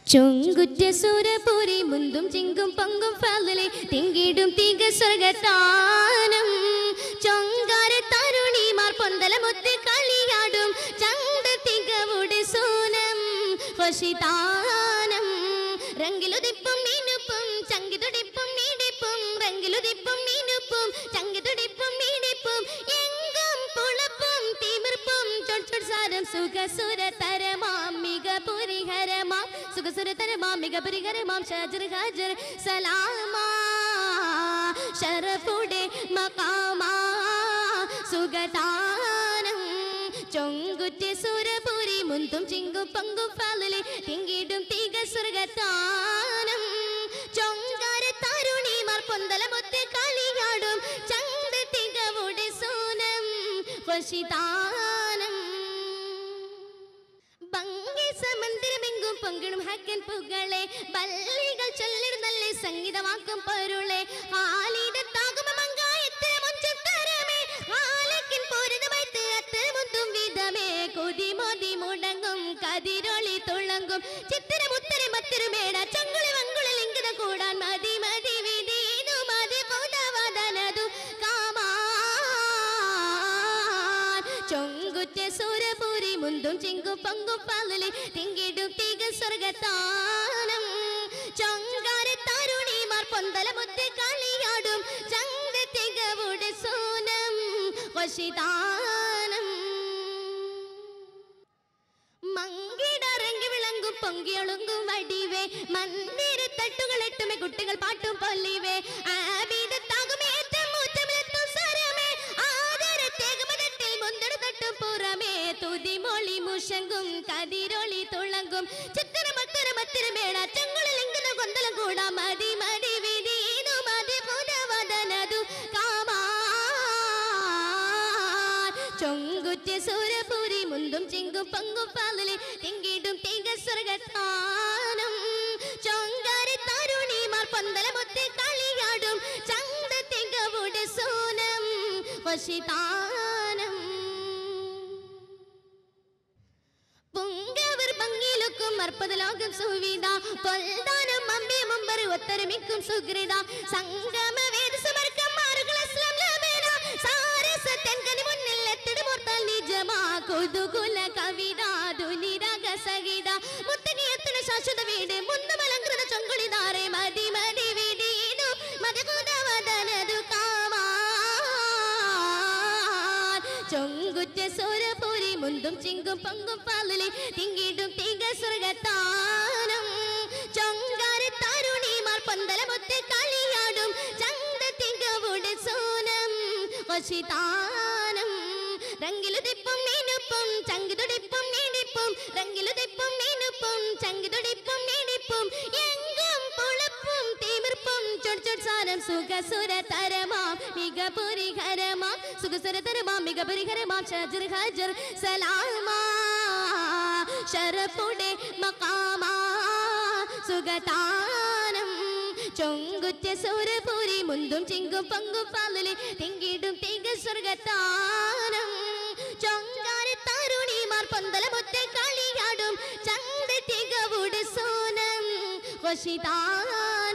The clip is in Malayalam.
ചൊങ്കുറ്റ സുരപുരി മുന്തും ചിങ്കും പങ്കും ഫലിലെ തിങ്കിടും തിക സ്വർഗത്താനം ചൊങ്കാര തരുണിമാർ പൊന്തലമൊത്ത് കളിയാടും ചന്ത തികവുടെ സൂനം ഹൊഷിതാനം രംഗിലുതിപ്പും മീനുപ്പും ചങ്കിതുടിപ്പും മീടിപ്പും രംഗിലുതിപ്പും മീനുപ്പും ചങ്കിതുടിപ്പും മീടിപ്പും എങ്കും പുളപ്പും തിമിർപ്പും ചൊട്ട് സാരം സുഖസുര തരമാം മിക പുരിഹരമാം സുഖസുര തരമാം മിക പുരിഹരമാം ഷജർ ഹജർ സലാമാ ഷറഫുടെ മക്കാമാ സുഗതാനം ചൊങ്കുറ്റ സുരപുരി മുന്തും ചിങ്കും പങ്കും ഫലിലെ തിങ്കിടും തിക സ്വർഗത്താനം ചൊങ്കാര തരുണിമാർ പൊന്തലമൊത്ത് കളിയാടും ചന്ത തികവുടെ സൂനം വശിതാനം ഭംഗി സമന്ദിരമെങ്കും പങ്കിടും ഹക്കൻ പുകളെ ബല്ലികൾ ചൊല്ലിടുന്നല്ലേ സംഗീതമാക്കും പൊരുളെ ആലിടത്താകും മങ്കായത്തിന് മുഞ്ചത്തരമേ ആലക്കിൻ പോരുന്നമൈത്ത് അത്തരമുത്തും വിധമേ കൊതി മോതി മുടങ്ങും കതിരൊളി തുളങ്ങും ചിത്തിരം ഉത്തരം മത്തിരുമേട ചങ്കുളി വങ്കുളി ലിംഗിത കൂടാൻ മതി മതി വിധീനു മതി പുതവദനതു കാമാൻ ചൊങ്കുറ്റ സുരപുരി മുന്തും ചിങ്കും പങ്കും പല്ലിലെ തിങ്കിടും തിക സ്വർഗത്താനം ചൊങ്കാര തരുണിമാർ പൊന്തലമുത്ത് കളിയാടും ചന്ത തികവുടെ സൂനം വശിതാനം മങ്കിടറങ്ങി വിളങ്ങും പൊങ്കിയൊളുങ്കും വടിവേ മന്ദിര തട്ടുകൾ എട്ടുമേ കുട്ടികൾ പാട്ടും പൊല്ലിവേ ആബിദത്താകും ഏറ്റം മൂറ്റമിലെത്തും സ്വരമേ ആദരത്തേകുമതട്ടിൽ മുന്തട തട്ടും പുറമേ തുതിമൊളി മുഷങ്കും കതിരൊളി തുളങ്കും ചിത്തരമത്തരമത്തിരമേട ചങ്കുളിൽ ഇങ്ങനെ കൊന്തലം കൂടാ മതി മതി വിധീനു മതി പുനവദനതു കാമാ ചൊങ്കുറ്റ സുരപുരി മുന്തും ചിങ്കും പങ്കും പാലിലെ തിങ്കിടും തിക സ്വർഗത്താനം ചൊങ്കാരി തരുണിമാർ പന്തലമൊത്ത് കളിയാടും ചന്ത തികവുടെ സൂനം വശിതാനം പൊങ്കവർ ഭംഗിയിലൊക്കും അർപ്പതലോകം സുവിധ പൊൽദാനം അമ്പേ മുമ്പർ ഒത്തരമിക്കും സുഹൃത സംഗമ വേദ സമർക്കം മാറുകൾ ഇസ്ലാം ലബേന സാരസ തെൻകനി മുന്നിൽ എത്തിടുമോർത്താൽ നിജമാ കുതുകുല കവിത ദുനിരക സഹിത മുത്തനി എത്തണ ശാശ്വത വീട് മുന്നമലങ്കൃത ചൊങ്കുളിതാറെ മതി മതി വിടീനു മതകുതവദനതു കാമാ ചൊങ്കുറ്റ സുരപുരി മുന്തും ചിങ്കും പങ്കും പാലിലെ തിങ്കിടും തിക സ്വർഗത്താനം ചൊങ്കാര തരുണിമാർ പന്തലമൊത്ത് കളിയാടും ചന്ത തികവുടെ സൂനം വശിതാനം രംഗിലുതിപ്പും മീനുപ്പും ചങ്കിതുടിപ്പും നീടിപ്പും രംഗിലുതിപ്പും മീനുപ്പും ചങ്കിതുടിപ്പും നീടിപ്പും എങ്കും പുളപ്പും തിമിർപ്പും ചൊട് ചൊട് സാരം സുഖസുര തരമാം മിക പുരിഹരമാം സുഖസുര തരമാം മിക പുരിഹരമാം ഷജർ ഹജർ സലാമാ ഷറഫുടെ മക്കാമാ സുഗതാനം ചൊങ്കുറ്റ സുരപുരി മുന്തും ചിങ്കും പങ്കും പാലിലെ തിങ്കിടും തിക സ്വർഗത്താനം ചൊങ്കാര തരുണിമാർ പന്തലമൊത്ത കളിയാടും ചന്ത തികവുടെ സോനം വശിതാനം